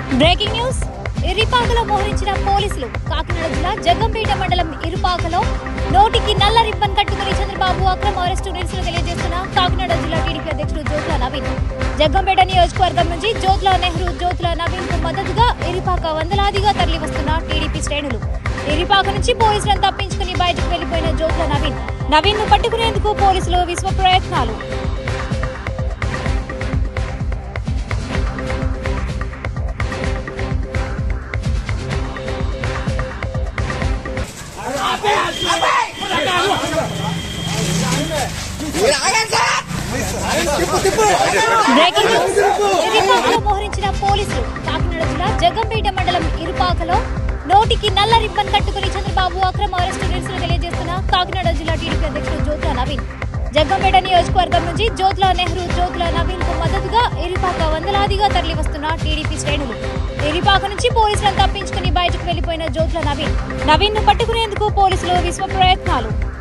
breaking news ఇరిపాకలో మోహరించిన పోలీసులు కాకినాడ జిల్లా జగ్గంపేట మండలం ఇరుపాకలో నోటికి నల్ల రిబ్బన్ కట్టుకుని చంద్రబాబు అక్రమ అరెస్టు నిరసన తెలియజేస్తున్న కాకినాడ జిల్లా టీడీపీ అధ్యక్షుడు జ్యోతుల నవీన్ జగ్గంపేట నియోజకవర్గం నుంచి జ్యోతుల నెహ్రూ జ్యోతుల నవీన్ కు మద్దతుగా ఇరిపాక వందలాదిగా తరలివస్తున్న టీడీపీ శ్రేణులు ఇరిపాక నుంచి పోలీసులను తప్పించుకుని బయటకు వెళ్లిపోయిన జ్యోతుల నవీన్ నవీన్ ను పట్టుకునేందుకు పోలీసులు విశ్వ ప్రయత్నాలు బ్రేకింగ్ న్యూస్ ఇరుపాకలో మోహరించిన పోలీసులు కాకినాడ జిల్లా జగ్గంపేట మండలం ఇరుపాకలో నోటికి నల్ల రిబ్బన్ కట్టుకుని చంద్రబాబు అక్రమ అరెస్టు నిరసన తెలియజేస్తున్న కాకినాడ జిల్లా టీడీపీ అధ్యక్షుడు జ్యోతుల నవీన్ జగ్గంపేట నియోజకవర్గం నుంచి జ్యోతుల నెహ్రూ జ్యోతుల నవీన్ కు మద్దతుగా ఇరిపాక వందలాదిగా తరలివస్తున్న టీడీపీ శ్రేణులు ఇరిపాక నుంచి పోలీసులను తప్పించుకుని బయటకు వెళ్లిపోయిన జ్యోతుల నవీన్ నవీన్ ను పట్టుకునేందుకు పోలీసులు విశ్వ ప్రయత్నాలు